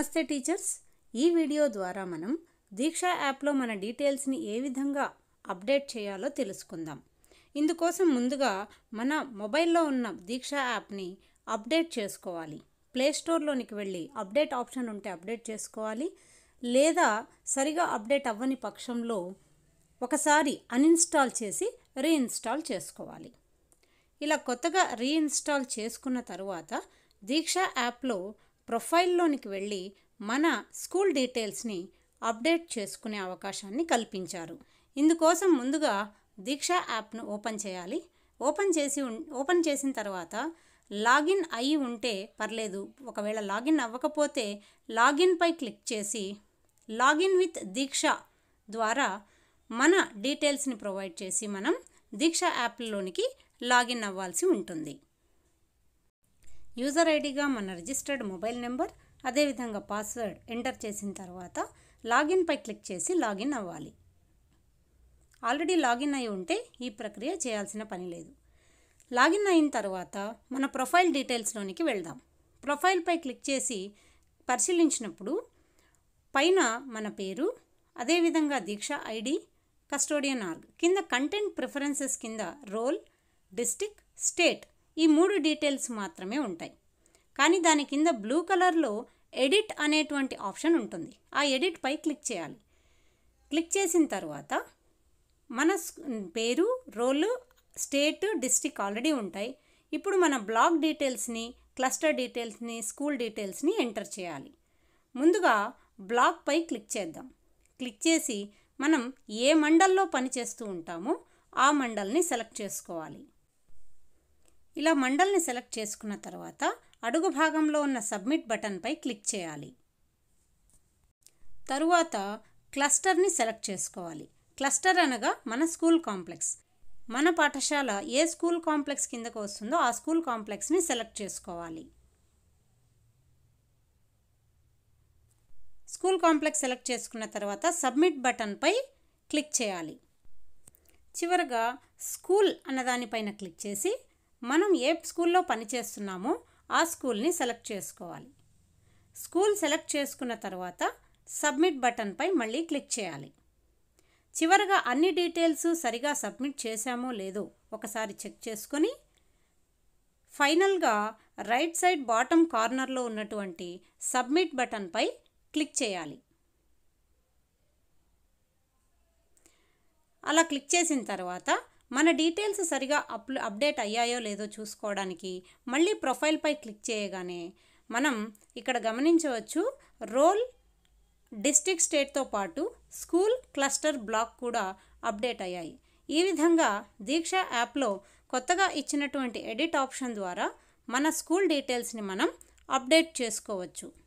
నమస్తే టీచర్స్ ఈ వీడియో ద్వారా మనం దీక్ష యాప్లో మన డీటెయిల్స్ని ఏ విధంగా అప్డేట్ చేయాలో తెలుసుకుందాం ఇందుకోసం ముందుగా మన మొబైల్లో ఉన్న దీక్ష యాప్ని అప్డేట్ చేసుకోవాలి ప్లే స్టోర్లోనికి వెళ్ళి అప్డేట్ ఆప్షన్ ఉంటే అప్డేట్ చేసుకోవాలి లేదా సరిగా అప్డేట్ అవ్వని పక్షంలో ఒకసారి అన్ఇన్స్టాల్ చేసి రీఇన్స్టాల్ చేసుకోవాలి ఇలా కొత్తగా రీఇన్స్టాల్ చేసుకున్న తరువాత దీక్ష యాప్లో ప్రొఫైల్లోనికి వెళ్ళి మన స్కూల్ డీటెయిల్స్ని అప్డేట్ చేసుకునే అవకాశాన్ని కల్పించారు ఇందుకోసం ముందుగా దీక్ష యాప్ను ఓపెన్ చేయాలి ఓపెన్ చేసి ఉన్- ఓపెన్ చేసిన తర్వాత లాగిన్ అయి ఉంటే పర్లేదు ఒకవేళ లాగిన్ అవ్వకపోతే లాగిన్పై క్లిక్ చేసి లాగిన్ విత్ దీక్ష ద్వారా మన డీటెయిల్స్ని ప్రొవైడ్ చేసి మనం దీక్ష యాప్లోనికి లాగిన్ అవ్వాల్సి ఉంటుంది యూజర్ ఐడిగా మన రిజిస్టర్డ్ మొబైల్ నెంబర్ అదేవిధంగా పాస్వర్డ్ ఎంటర్ చేసిన తర్వాత లాగిన్పై క్లిక్ చేసి లాగిన్ అవ్వాలి ఆల్రెడీ లాగిన్ అయి ఉంటే ఈ ప్రక్రియ చేయాల్సిన పని లేదు లాగిన్ అయిన తర్వాత మన ప్రొఫైల్ డీటెయిల్స్లోనికి వెళ్దాం ప్రొఫైల్పై క్లిక్ చేసి పరిశీలించినప్పుడు పైన మన పేరు అదేవిధంగా దీక్ష ఐడి కస్టోడియన్ ఆర్గ్ కింద కంటెంట్ ప్రిఫరెన్సెస్ కింద రోల్ డిస్టిక్ స్టేట్ ఈ మూడు డీటెయిల్స్ మాత్రమే ఉంటాయి కానీ దాని కింద బ్లూ కలర్లో ఎడిట్ అనేటువంటి ఆప్షన్ ఉంటుంది ఆ ఎడిట్పై క్లిక్ చేయాలి క్లిక్ చేసిన తర్వాత మన స్- పేరు రోల్ స్టేట్ డిస్టిక్ ఆల్రెడీ ఉంటాయి ఇప్పుడు మన బ్లాక్ డీటెయిల్స్ని క్లస్టర్ డీటెయిల్స్ని స్కూల్ డీటెయిల్స్ని ఎంటర్ చేయాలి ముందుగా బ్లాక్పై క్లిక్ చేద్దాం క్లిక్ చేసి మనం ఏ మండల్లో పనిచేస్తూ ఉంటామో ఆ మండల్ని సెలెక్ట్ చేసుకోవాలి ఇలా మండల్ని సెలెక్ట్ చేసుకున్న తర్వాత అడుగు భాగంలో ఉన్న సబ్మిట్ బటన్పై క్లిక్ చేయాలి తరువాత క్లస్టర్ని సెలెక్ట్ చేసుకోవాలి క్లస్టర్ అనగా మన స్కూల్ కాంప్లెక్స్ మన పాఠశాల ఏ స్కూల్ కాంప్లెక్స్ కిందకు వస్తుందో ఆ స్కూల్ కాంప్లెక్స్ని సెలెక్ట్ చేసుకోవాలి స్కూల్ కాంప్లెక్స్ సెలెక్ట్ చేసుకున్న తర్వాత సబ్మిట్ బటన్పై క్లిక్ చేయాలి చివరగా స్కూల్ అన్నదానిపైన క్లిక్ చేసి మనం ఏ స్కూల్లో పనిచేస్తున్నామో ఆ స్కూల్ని సెలెక్ట్ చేసుకోవాలి స్కూల్ సెలెక్ట్ చేసుకున్న తర్వాత సబ్మిట్ బటన్పై మళ్ళీ క్లిక్ చేయాలి చివరగా అన్ని డీటెయిల్స్ సరిగా సబ్మిట్ చేశామో లేదో ఒకసారి చెక్ చేసుకొని ఫైనల్గా రైట్ సైడ్ బాటమ్ కార్నర్లో ఉన్నటువంటి సబ్మిట్ బటన్పై క్లిక్ చేయాలి అలా క్లిక్ చేసిన తర్వాత మన డీటెయిల్స్ సరిగా అప్ అప్డేట్ అయ్యాయో లేదో చూసుకోవడానికి మళ్ళీ ప్రొఫైల్పై క్లిక్ చేయగానే మనం ఇక్కడ గమనించవచ్చు రోల్ డిస్ట్రిక్ట్ స్టేట్తో పాటు స్కూల్ క్లస్టర్ బ్లాక్ కూడా అప్డేట్ అయ్యాయి ఈ విధంగా దీక్ష యాప్లో కొత్తగా ఇచ్చినటువంటి ఎడిట్ ఆప్షన్ ద్వారా మన స్కూల్ డీటెయిల్స్ని మనం అప్డేట్ చేసుకోవచ్చు